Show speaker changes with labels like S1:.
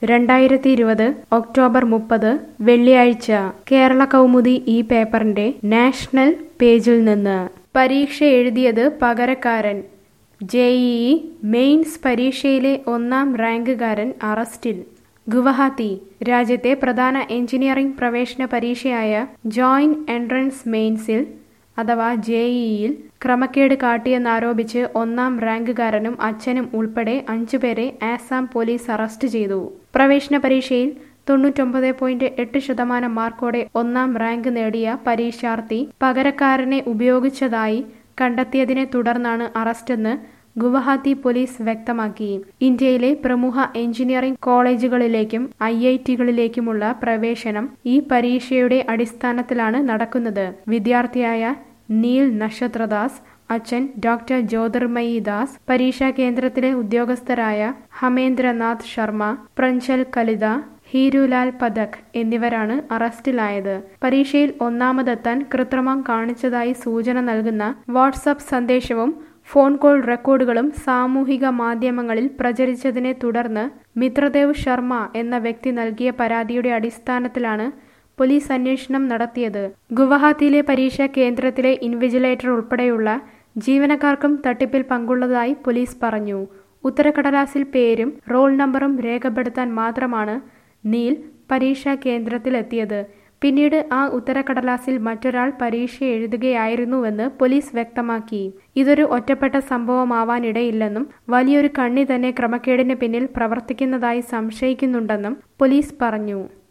S1: രണ്ടായിരത്തി ഇരുപത് ഒക്ടോബർ മുപ്പത് വെള്ളിയാഴ്ച കേരള കൗമുദി ഈ പേപ്പറിന്റെ നാഷണൽ പേജിൽ നിന്ന് പരീക്ഷ എഴുതിയത് പകരക്കാരൻ ജെഇഇ മെയിൻസ് പരീക്ഷയിലെ ഒന്നാം റാങ്കുകാരൻ അറസ്റ്റിൽ ഗുവഹാത്തി രാജ്യത്തെ പ്രധാന എഞ്ചിനീയറിംഗ് പ്രവേശന പരീക്ഷയായ ജോയിന്റ് എൻട്രൻസ് മെയിൻസിൽ അഥവാ ജെഇഇയിൽ ക്രമക്കേട് കാട്ടിയെന്നാരോപിച്ച് ഒന്നാം റാങ്കുകാരനും അച്ഛനും ഉൾപ്പെടെ അഞ്ചുപേരെ ആസാം പോലീസ് അറസ്റ്റ് ചെയ്തു പ്രവേശന പരീക്ഷയിൽ തൊണ്ണൂറ്റൊമ്പത് പോയിന്റ് എട്ട് ശതമാനം മാർക്കോടെ ഒന്നാം റാങ്ക് നേടിയ പരീക്ഷാർത്ഥി പകരക്കാരനെ ഉപയോഗിച്ചതായി കണ്ടെത്തിയതിനെ തുടർന്നാണ് അറസ്റ്റെന്ന് ഗുവഹാത്തി പോലീസ് വ്യക്തമാക്കി ഇന്ത്യയിലെ പ്രമുഖ എഞ്ചിനീയറിംഗ് കോളേജുകളിലേക്കും ഐ ഐ ടികളിലേക്കുമുള്ള പ്രവേശനം ഈ പരീക്ഷയുടെ അടിസ്ഥാനത്തിലാണ് നടക്കുന്നത് വിദ്യാർത്ഥിയായ നീൽ നക്ഷത്രദാസ് അച്ഛൻ ഡോക്ടർ ജ്യോതിർമയി ദാസ് പരീക്ഷാ കേന്ദ്രത്തിലെ ഉദ്യോഗസ്ഥരായ ഹമേന്ദ്രനാഥ് ശർമ്മ പ്രഞ്ചൽ കലിത ഹീരുലാൽ പഥക് എന്നിവരാണ് അറസ്റ്റിലായത് പരീക്ഷയിൽ ഒന്നാമതെത്താൻ കൃത്രിമം കാണിച്ചതായി സൂചന നൽകുന്ന വാട്സപ്പ് സന്ദേശവും ഫോൺ കോൾ റെക്കോർഡുകളും സാമൂഹിക മാധ്യമങ്ങളിൽ പ്രചരിച്ചതിനെ തുടർന്ന് മിത്രദേവ് ശർമ്മ എന്ന വ്യക്തി നൽകിയ പരാതിയുടെ അടിസ്ഥാനത്തിലാണ് പോലീസ് അന്വേഷണം നടത്തിയത് ഗുവഹാത്തിയിലെ പരീക്ഷാ കേന്ദ്രത്തിലെ ഇൻവിജിലേറ്റർ ഉൾപ്പെടെയുള്ള ജീവനക്കാർക്കും തട്ടിപ്പിൽ പങ്കുള്ളതായി പോലീസ് പറഞ്ഞു ഉത്തരക്കടലാസിൽ പേരും റോൾ നമ്പറും രേഖപ്പെടുത്താൻ മാത്രമാണ് നീൽ പരീക്ഷാ കേന്ദ്രത്തിലെത്തിയത് പിന്നീട് ആ ഉത്തരക്കടലാസിൽ മറ്റൊരാൾ പരീക്ഷ എഴുതുകയായിരുന്നുവെന്ന് പോലീസ് വ്യക്തമാക്കി ഇതൊരു ഒറ്റപ്പെട്ട സംഭവമാവാനിടയില്ലെന്നും വലിയൊരു കണ്ണി തന്നെ ക്രമക്കേടിന് പിന്നിൽ പ്രവർത്തിക്കുന്നതായി സംശയിക്കുന്നുണ്ടെന്നും പോലീസ് പറഞ്ഞു